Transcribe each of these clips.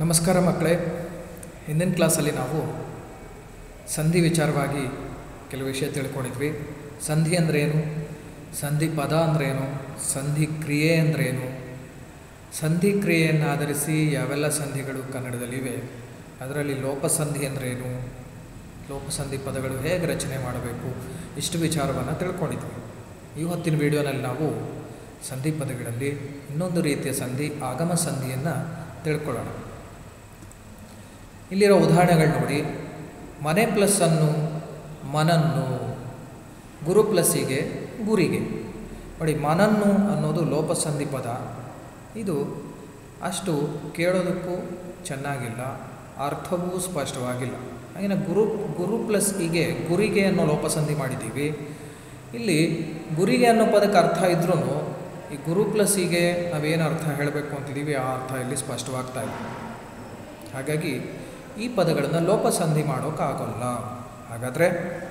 ನಮಸ್ಕಾರ ಮಕ್ಕಳೇ ಹಿಂದಿನ ಕ್ಲಾಸಲ್ಲಿ ನಾವು ಸಂಧಿ ವಿಚಾರವಾಗಿ ಕೆಲವು ವಿಷಯ ತಿಳ್ಕೊಂಡಿದ್ವಿ ಸಂಧಿ ಅಂದ್ರೇನು ಸಂಧಿ ಪದ ಅಂದ್ರೇನು ಸಂಧಿ ಕ್ರಿಯೆ ಅಂದ್ರೇನು ಸಂಧಿ ಕ್ರಿಯೆಯನ್ನು ಆಧರಿಸಿ ಯಾವೆಲ್ಲ ಸಂಧಿಗಳು ಕನ್ನಡದಲ್ಲಿವೆ ಅದರಲ್ಲಿ ಲೋಪಸಂಧಿ ಅಂದ್ರೇನು ಲೋಪಸಂಧಿ ಪದಗಳು ಹೇಗೆ ರಚನೆ ಮಾಡಬೇಕು ಇಷ್ಟು ವಿಚಾರವನ್ನು ತಿಳ್ಕೊಂಡಿದ್ವಿ ಈ ಹೊತ್ತಿನ ವಿಡಿಯೋನಲ್ಲಿ ನಾವು ಸಂಧಿ ಪದಗಳಲ್ಲಿ ಇನ್ನೊಂದು ರೀತಿಯ ಸಂಧಿ ಆಗಮ ಸಂಧಿಯನ್ನು ತಿಳ್ಕೊಳ್ಳೋಣ ಇಲ್ಲಿರೋ ಉದಾಹರಣೆಗಳು ನೋಡಿ ಮನೆ ಪ್ಲಸ್ ಅನ್ನು ಮನನ್ನು ಗುರು ಪ್ಲಸ್ಸಿಗೆ ಗುರಿಗೆ ನೋಡಿ ಮನನ್ನು ಅನ್ನೋದು ಲೋಪಸಂಧಿ ಪದ ಇದು ಅಷ್ಟು ಕೇಳೋದಕ್ಕೂ ಚೆನ್ನಾಗಿಲ್ಲ ಅರ್ಥವೂ ಸ್ಪಷ್ಟವಾಗಿಲ್ಲ ಹಾಗೆ ಗುರು ಗುರು ಪ್ಲಸ್ ಹೀಗೆ ಗುರಿಗೆ ಅನ್ನೋ ಲೋಪಸಂಧಿ ಮಾಡಿದ್ದೀವಿ ಇಲ್ಲಿ ಗುರಿಗೆ ಅನ್ನೋ ಪದಕ್ಕೆ ಅರ್ಥ ಇದ್ರೂ ಈ ಗುರು ಪ್ಲಸ್ ಹೀಗೆ ನಾವೇನು ಅರ್ಥ ಹೇಳಬೇಕು ಅಂತಿದ್ದೀವಿ ಆ ಅರ್ಥ ಇಲ್ಲಿ ಸ್ಪಷ್ಟವಾಗ್ತಾ ಇದೆ ಹಾಗಾಗಿ ಈ ಪದಗಳನ್ನು ಲೋಪಸಂಧಿ ಮಾಡೋಕ್ಕಾಗಲ್ಲ ಹಾಗಾದರೆ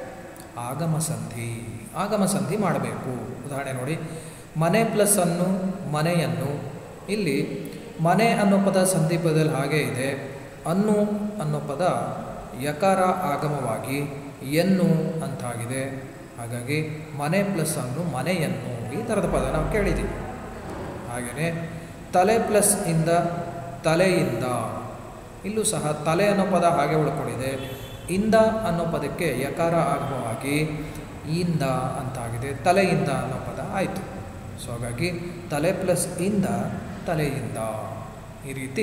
ಆಗಮ ಸಂಧಿ ಆಗಮ ಸಂಧಿ ಮಾಡಬೇಕು ಉದಾಹರಣೆ ನೋಡಿ ಮನೆ ಪ್ಲಸ್ ಅನ್ನು ಮನೆಯನ್ನು ಇಲ್ಲಿ ಮನೆ ಅನ್ನೋ ಪದ ಸಂಧಿ ಪದದಲ್ಲಿ ಹಾಗೇ ಇದೆ ಅನ್ನು ಅನ್ನೋ ಪದ ಯಕಾರ ಆಗಮವಾಗಿ ಎನ್ನು ಅಂತಾಗಿದೆ ಹಾಗಾಗಿ ಮನೆ ಪ್ಲಸ್ ಅನ್ನು ಮನೆಯನ್ನು ಈ ಥರದ ಪದ ನಾವು ಕೇಳಿದ್ದೀವಿ ಹಾಗೆಯೇ ತಲೆ ಪ್ಲಸ್ ಇಂದ ತಲೆಯಿಂದ ಇಲ್ಲೂ ಸಹ ತಲೆ ಅನ್ನೋ ಪದ ಹಾಗೆ ಉಳ್ಕೊಂಡಿದೆ ಇಂದ ಅನ್ನೋ ಪದಕ್ಕೆ ಯಕಾರ ಆಗಮವಾಗಿ ಇಂದ ಅಂತಾಗಿದೆ ತಲೆಯಿಂದ ಅನ್ನೋ ಪದ ಆಯಿತು ಸೊ ಹಾಗಾಗಿ ತಲೆ ಪ್ಲಸ್ ಇಂದ ತಲೆಯಿಂದ ಈ ರೀತಿ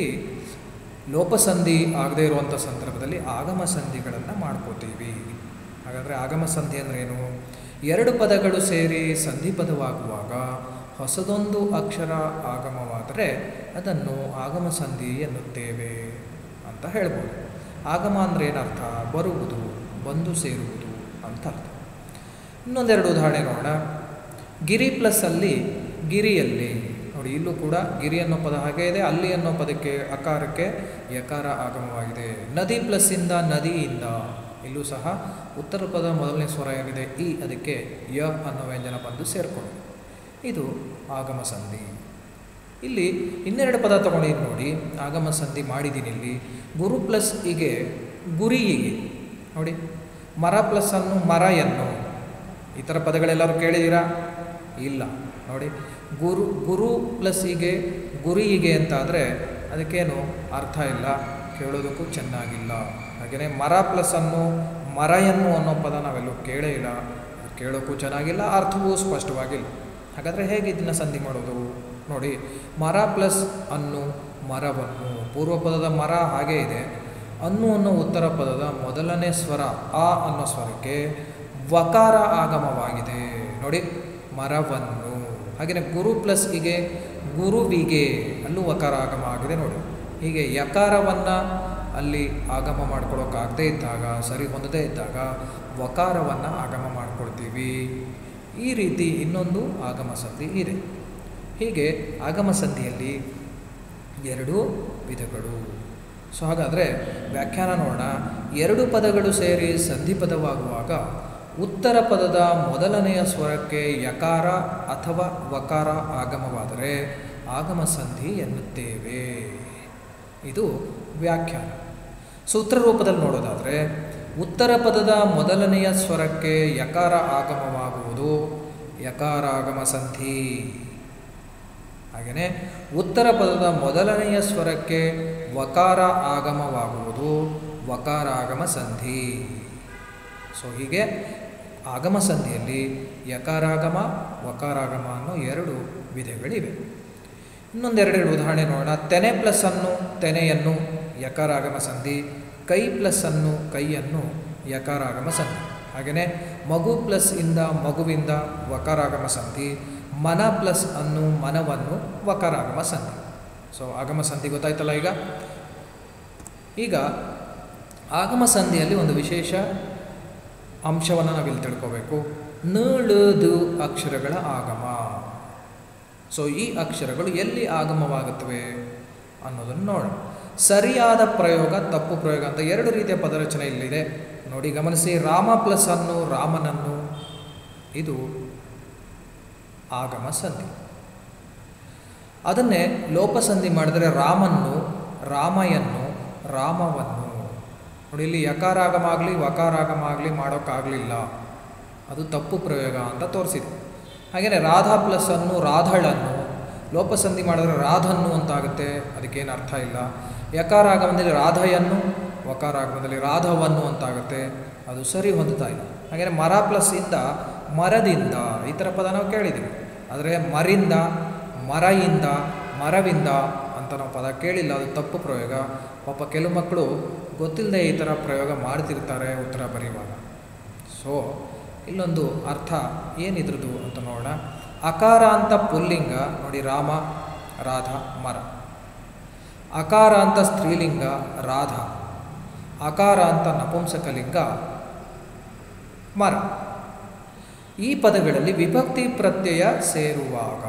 ಲೋಪಸಂಧಿ ಆಗದೇ ಇರುವಂಥ ಸಂದರ್ಭದಲ್ಲಿ ಆಗಮ ಸಂಧಿಗಳನ್ನು ಮಾಡ್ಕೋತೀವಿ ಹಾಗಾದರೆ ಆಗಮ ಸಂಧಿ ಅಂದ್ರೇನು ಎರಡು ಪದಗಳು ಸೇರಿ ಸಂಧಿ ಪದವಾಗುವಾಗ ಹೊಸದೊಂದು ಅಕ್ಷರ ಆಗಮವಾದರೆ ಅದನ್ನು ಆಗಮ ಸಂಧಿ ಎನ್ನುತ್ತೇವೆ ಅಂತ ಹೇಳ್ಬೋದು ಆಗಮ ಅಂದರೆ ಏನರ್ಥ ಬರುವುದು ಬಂದು ಸೇರುವುದು ಅಂತ ಅರ್ಥ ಇನ್ನೊಂದೆರಡು ಉದಾಹರಣೆ ನೋಡೋಣ ಗಿರಿ ಪ್ಲಸ್ಸಲ್ಲಿ ಗಿರಿಯಲ್ಲಿ ನೋಡಿ ಇಲ್ಲೂ ಕೂಡ ಗಿರಿ ಅನ್ನೋ ಪದ ಹಾಗೆ ಇದೆ ಅಲ್ಲಿ ಅನ್ನೋ ಪದಕ್ಕೆ ಅಕಾರಕ್ಕೆ ಯಕಾರ ಆಗಮವಾಗಿದೆ ನದಿ ಪ್ಲಸ್ಸಿಂದ ನದಿಯಿಂದ ಇಲ್ಲೂ ಸಹ ಉತ್ತರ ಪದ ಮೊದಲನೇ ಸ್ವರ ಏನಿದೆ ಈ ಅದಕ್ಕೆ ಯ ಅನ್ನೋ ವ್ಯಂಜನ ಬಂದು ಸೇರಿಕೊಂಡು ಇದು ಆಗಮ ಸಂಧಿ ಇಲ್ಲಿ ಇನ್ನೆರಡು ಪದ ತಗೊಂಡಿದ್ದು ನೋಡಿ ಆಗಮ ಸಂಧಿ ಮಾಡಿದ್ದೀನಿ ಇಲ್ಲಿ ಗುರು ಪ್ಲಸ್ ಹೀಗೆ ಗುರಿಯಿಗೆ ನೋಡಿ ಮರ ಪ್ಲಸ್ ಅನ್ನು ಮರ ಎನ್ನು ಈ ಥರ ಪದಗಳೆಲ್ಲರೂ ಕೇಳಿದ್ದೀರಾ ಇಲ್ಲ ನೋಡಿ ಗುರು ಗುರು ಪ್ಲಸ್ ಹೀಗೆ ಗುರಿಯಿಗೆ ಅಂತಾದರೆ ಅದಕ್ಕೇನು ಅರ್ಥ ಇಲ್ಲ ಕೇಳೋದಕ್ಕೂ ಚೆನ್ನಾಗಿಲ್ಲ ಹಾಗೆಯೇ ಮರ ಪ್ಲಸ್ ಅನ್ನು ಮರಯನ್ನು ಅನ್ನೋ ಪದ ನಾವೆಲ್ಲೂ ಕೇಳೇ ಇಲ್ಲ ಅದು ಕೇಳೋಕ್ಕೂ ಚೆನ್ನಾಗಿಲ್ಲ ಅರ್ಥವೂ ಸ್ಪಷ್ಟವಾಗಿಲ್ಲ ಹಾಗಾದರೆ ಹೇಗೆ ಇದನ್ನು ಸಂಧಿ ಮಾಡೋದು ನೋಡಿ ಮರ ಪ್ಲಸ್ ಅನ್ನು ಮರವನ್ನು ಪೂರ್ವ ಪದದ ಮರ ಹಾಗೇ ಇದೆ ಅನ್ನು ಅನ್ನೋ ಉತ್ತರ ಪದದ ಮೊದಲನೇ ಸ್ವರ ಆ ಅನ್ನೋ ಸ್ವರಕ್ಕೆ ವಕಾರ ಆಗಮವಾಗಿದೆ ನೋಡಿ ಮರವನ್ನು ಹಾಗೆಯೇ ಗುರು ಪ್ಲಸ್ ಹೀಗೆ ಗುರುವಿಗೆ ಅಲ್ಲೂ ವಕಾರ ಆಗಮ ಆಗಿದೆ ನೋಡಿ ಹೀಗೆ ಯಕಾರವನ್ನು ಅಲ್ಲಿ ಆಗಮ ಮಾಡ್ಕೊಳ್ಳೋಕ್ಕಾಗದೇ ಇದ್ದಾಗ ಸರಿ ಹೊಂದದೇ ಇದ್ದಾಗ ವಕಾರವನ್ನು ಆಗಮ ಮಾಡ್ಕೊಳ್ತೀವಿ ಈ ರೀತಿ ಇನ್ನೊಂದು ಆಗಮ ಸಂಧಿ ಇದೆ ಹೀಗೆ ಆಗಮ ಸಂಧಿಯಲ್ಲಿ ಎರಡು ವಿಧಗಳು ಸೊ ಹಾಗಾದರೆ ವ್ಯಾಖ್ಯಾನ ನೋಡೋಣ ಎರಡು ಪದಗಳು ಸೇರಿ ಸಂಧಿ ಪದವಾಗುವಾಗ ಉತ್ತರ ಪದದ ಮೊದಲನೆಯ ಸ್ವರಕ್ಕೆ ಯಕಾರ ಅಥವಾ ವಕಾರ ಆಗಮವಾದರೆ ಆಗಮ ಸಂಧಿ ಎನ್ನುತ್ತೇವೆ ಇದು ವ್ಯಾಖ್ಯಾನ ಸೂತ್ರ ರೂಪದಲ್ಲಿ ನೋಡೋದಾದರೆ ಉತ್ತರ ಪದದ ಮೊದಲನೆಯ ಸ್ವರಕ್ಕೆ ಯಕಾರ ಆಗಮವಾಗುವುದು ಯಕಾರಾಗಮ ಸಂಧಿ ಹಾಗೆಯೇ ಉತ್ತರ ಪದದ ಮೊದಲನೆಯ ಸ್ವರಕ್ಕೆ ವಕಾರ ಆಗಮವಾಗುವುದು ವಕಾರಾಗಮ ಸಂಧಿ ಸೊ ಹೀಗೆ ಆಗಮ ಸಂಧಿಯಲ್ಲಿ ಯಕಾರಾಗಮ ವಕಾರಾಗಮ ಅನ್ನೋ ಎರಡು ವಿಧಗಳಿವೆ ಇನ್ನೊಂದೆರಡೆರಡು ಉದಾಹರಣೆ ನೋಡೋಣ ತೆನೆ ಪ್ಲಸ್ ಅನ್ನು ತೆನೆಯನ್ನು ಯಕಾರಾಗಮ ಸಂಧಿ ಕೈ ಪ್ಲಸ್ ಅನ್ನು ಕೈಯನ್ನು ಯಕಾರಾಗಮ ಸಂಧಿ ಹಾಗೆಯೇ ಮಗು ಪ್ಲಸ್ ಇಂದ ಮಗುವಿಂದ ವಕಾರಾಗಮ ಸಂಧಿ ಮನ ಪ್ಲಸ್ ಅನ್ನು ಮನವನ್ನು ವಕಾರಾಗಮ ಸಂಧಿ ಸೊ ಆಗಮ ಸಂಧಿ ಗೊತ್ತಾಯ್ತಲ್ಲ ಈಗ ಈಗ ಆಗಮ ಸಂಧಿಯಲ್ಲಿ ಒಂದು ವಿಶೇಷ ಅಂಶವನ್ನು ನಾವಿಲ್ಲಿ ತಿಳ್ಕೋಬೇಕು ನಳದು ಅಕ್ಷರಗಳ ಆಗಮ ಸೊ ಈ ಅಕ್ಷರಗಳು ಎಲ್ಲಿ ಆಗಮವಾಗುತ್ತವೆ ಅನ್ನೋದನ್ನು ನೋಡೋಣ ಸರಿಯಾದ ಪ್ರಯೋಗ ತಪ್ಪು ಪ್ರಯೋಗ ಅಂತ ಎರಡು ರೀತಿಯ ಪದರಚನೆ ಇಲ್ಲಿದೆ ನೋಡಿ ಗಮನಿಸಿ ರಾಮ ಪ್ಲಸ್ ಅನ್ನು ರಾಮನನ್ನು ಇದು ಆಗಮ ಸಂಧಿ ಅದನ್ನೇ ಲೋಪಸಂಧಿ ಮಾಡಿದರೆ ರಾಮನ್ನು ರಾಮಯನ್ನು ರಾಮವನ್ನು ನೋಡಿ ಇಲ್ಲಿ ಯಕಾರಾಗಮ ಆಗಲಿ ವಕಾರಾಗಮ ಆಗಲಿ ಮಾಡೋಕ್ಕಾಗಲಿಲ್ಲ ಅದು ತಪ್ಪು ಪ್ರಯೋಗ ಅಂತ ತೋರಿಸಿದೆ ಹಾಗೆಯೇ ರಾಧಾ ಪ್ಲಸ್ ಅನ್ನು ರಾಧಳನ್ನು ಲೋಪಸಂಧಿ ಮಾಡಿದ್ರೆ ರಾಧನ್ನು ಅಂತಾಗುತ್ತೆ ಅದಕ್ಕೇನು ಅರ್ಥ ಇಲ್ಲ ಯಕಾರಾಗಮದಲ್ಲಿ ರಾಧಯನ್ನು ವಕಾರಾಗಮದಲ್ಲಿ ರಾಧವನ್ನು ಅಂತಾಗುತ್ತೆ ಅದು ಸರಿ ಹೊಂದುತ್ತಾ ಇಲ್ಲ ಹಾಗೆಯೇ ಮರ ಪ್ಲಸ್ ಇಂದ ಮರದಿಂದ ಈ ಥರ ಪದ ನಾವು ಕೇಳಿದ್ದೀವಿ ಆದರೆ ಮರಿಂದ ಮರಯಿಂದ ಮರವಿಂದ ಅಂತ ನಾವು ಪದ ಕೇಳಿಲ್ಲ ಅದು ತಪ್ಪು ಪ್ರಯೋಗ ಪಾಪ ಕೆಲವು ಮಕ್ಕಳು ಗೊತ್ತಿಲ್ಲದೆ ಈ ಥರ ಪ್ರಯೋಗ ಮಾಡ್ತಿರ್ತಾರೆ ಉತ್ತರ ಬರೆಯುವಾಗ ಸೊ ಇಲ್ಲೊಂದು ಅರ್ಥ ಏನಿದ್ರದ್ದು ಅಂತ ನೋಡೋಣ ಅಕಾರ ಅಂತ ಪುಲ್ಲಿಂಗ ನೋಡಿ ರಾಮ ರಾಧ ಮರ ಅಕಾರ ಅಂತ ಸ್ತ್ರೀಲಿಂಗ ರಾಧ ಅಕಾರ ಅಂತ ನಪುಂಸಕಲಿಂಗ ಮರ ಈ ಪದಗಳಲ್ಲಿ ವಿಭಕ್ತಿ ಪ್ರತ್ಯಯ ಸೇರುವಾಗ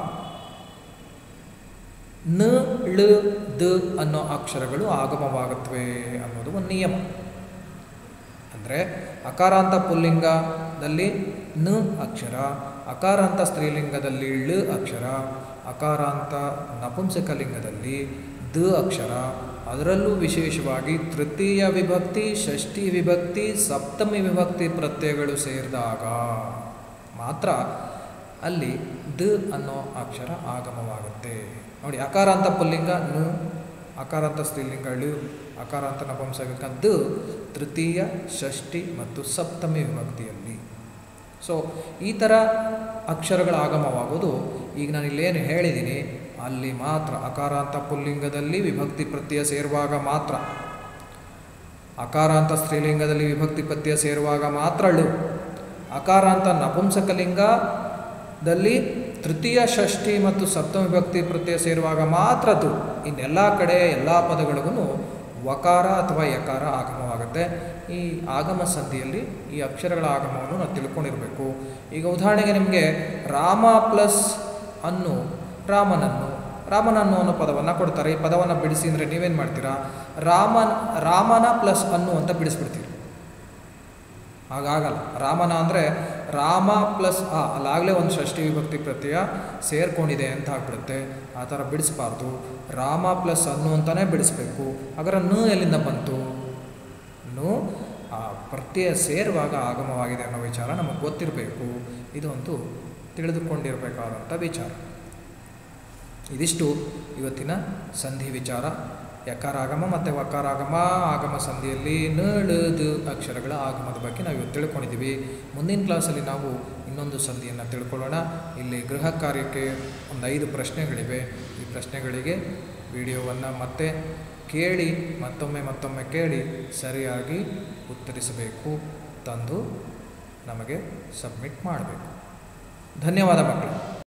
ನ ಳ ದ ಅನ್ನೋ ಅಕ್ಷರಗಳು ಆಗಮವಾಗುತ್ತವೆ ಅನ್ನೋದು ಒಂದು ನಿಯಮ ಅಂದರೆ ಅಕಾರಾಂತ ಪುಲ್ಲಿಂಗದಲ್ಲಿ ನ ಅಕ್ಷರ ಅಕಾರಾಂತ ಸ್ತ್ರೀಲಿಂಗದಲ್ಲಿ ಳ ಅಕ್ಷರ ಅಕಾರಾಂತ ನಪುಂಸಕಲಿಂಗದಲ್ಲಿ ದ ಅಕ್ಷರ ಅದರಲ್ಲೂ ವಿಶೇಷವಾಗಿ ತೃತೀಯ ವಿಭಕ್ತಿ ಷಷ್ಠಿ ವಿಭಕ್ತಿ ಸಪ್ತಮಿ ವಿಭಕ್ತಿ ಪ್ರತ್ಯಯಗಳು ಸೇರಿದಾಗ ಮಾತ್ರ ಅಲ್ಲಿ ದ ಅನ್ನೋ ಅಕ್ಷರ ಆಗಮವಾಗುತ್ತೆ ನೋಡಿ ಅಕಾರಾಂತ ಪುಲ್ಲಿಂಗ ನು ಅಕಾರಾಂತ ಸ್ತ್ರೀಲಿಂಗ ಳು ಅಕಾರಾಂತ ನಪುಂಸಕ ದ ತೃತೀಯ ಷಷ್ಠಿ ಮತ್ತು ಸಪ್ತಮಿ ವಿಭಕ್ತಿಯಲ್ಲಿ ಸೊ ಈ ಥರ ಅಕ್ಷರಗಳ ಆಗಮವಾಗೋದು ಈಗ ನಾನು ಇಲ್ಲೇನು ಹೇಳಿದ್ದೀನಿ ಅಲ್ಲಿ ಮಾತ್ರ ಅಕಾರಾಂತ ಪುಲ್ಲಿಂಗದಲ್ಲಿ ವಿಭಕ್ತಿ ಪ್ರತ್ಯಯ ಸೇರುವಾಗ ಮಾತ್ರ ಅಕಾರಾಂತ ಸ್ತ್ರೀಲಿಂಗದಲ್ಲಿ ವಿಭಕ್ತಿ ಪ್ರತ್ಯಯ ಸೇರುವಾಗ ಮಾತ್ರ ಳು ಅಕಾರಾಂತ ನಪುಂಸಕಲಿಂಗದಲ್ಲಿ ತೃತೀಯ ಷಷ್ಠಿ ಮತ್ತು ಸಪ್ತಮ ವಿಭಕ್ತಿ ಪ್ರತ್ಯಯ ಸೇರುವಾಗ ಮಾತ್ರ ದು ಇನ್ನೆಲ್ಲ ಕಡೆ ಎಲ್ಲ ಪದಗಳಿಗೂ ವಕಾರ ಅಥವಾ ಯಕಾರ ಆಗಮವಾಗುತ್ತೆ ಈ ಆಗಮ ಸಂಧಿಯಲ್ಲಿ ಈ ಅಕ್ಷರಗಳ ಆಗಮವನ್ನು ನಾವು ತಿಳ್ಕೊಂಡಿರಬೇಕು ಈಗ ಉದಾಹರಣೆಗೆ ನಿಮಗೆ ರಾಮ ಪ್ಲಸ್ ಅನ್ನು ರಾಮನನ್ನು ರಾಮನನ್ನು ಅನ್ನೋ ಪದವನ್ನು ಕೊಡ್ತಾರೆ ಈ ಪದವನ್ನು ಬಿಡಿಸಿ ಅಂದರೆ ನೀವೇನು ಮಾಡ್ತೀರಾ ರಾಮನ್ ರಾಮನ ಪ್ಲಸ್ ಅನ್ನು ಅಂತ ಬಿಡಿಸ್ಬಿಡ್ತೀರಿ ಹಾಗಾಗಲ್ಲ ರಾಮನ ಅಂದರೆ ರಾಮ ಪ್ಲಸ್ ಆ ಅಲ್ಲಾಗಲೇ ಒಂದು ಷಷ್ಠಿ ವಿಭಕ್ತಿ ಪ್ರತ್ಯಯ ಸೇರ್ಕೊಂಡಿದೆ ಅಂತ ಆಗ್ಬಿಡುತ್ತೆ ಆ ಥರ ಬಿಡಿಸ್ಬಾರ್ದು ರಾಮ ಪ್ಲಸ್ ಅನ್ನು ಅಂತಲೇ ಬಿಡಿಸ್ಬೇಕು ಹಾಗಾದ್ರೆ ನು ಎಲ್ಲಿಂದ ಬಂತು ನು ಆ ಪ್ರತ್ಯಯ ಸೇರುವಾಗ ಆಗಮವಾಗಿದೆ ಅನ್ನೋ ವಿಚಾರ ನಮಗೆ ಗೊತ್ತಿರಬೇಕು ಇದೊಂದು ತಿಳಿದುಕೊಂಡಿರಬೇಕಾದಂಥ ವಿಚಾರ ಇದಿಷ್ಟು ಇವತ್ತಿನ ಸಂಧಿ ವಿಚಾರ ಯಕಾರಾಗಮ ಮತ್ತು ವಕಾರಾಗಮ ಆಗಮ ಸಂಧಿಯಲ್ಲಿ ನ ಳ ದ ಅಕ್ಷರಗಳ ಆಗಮದ ಬಗ್ಗೆ ನಾವು ಇವತ್ತು ತಿಳ್ಕೊಂಡಿದ್ದೀವಿ ಮುಂದಿನ ಕ್ಲಾಸಲ್ಲಿ ನಾವು ಇನ್ನೊಂದು ಸಂಧಿಯನ್ನು ತಿಳ್ಕೊಳ್ಳೋಣ ಇಲ್ಲಿ ಗೃಹ ಕಾರ್ಯಕ್ಕೆ ಒಂದು ಐದು ಪ್ರಶ್ನೆಗಳಿವೆ ಈ ಪ್ರಶ್ನೆಗಳಿಗೆ ವಿಡಿಯೋವನ್ನು ಮತ್ತೆ ಕೇಳಿ ಮತ್ತೊಮ್ಮೆ ಮತ್ತೊಮ್ಮೆ ಕೇಳಿ ಸರಿಯಾಗಿ ಉತ್ತರಿಸಬೇಕು ತಂದು ನಮಗೆ ಸಬ್ಮಿಟ್ ಮಾಡಬೇಕು ಧನ್ಯವಾದ ಮಕ್ಕಳು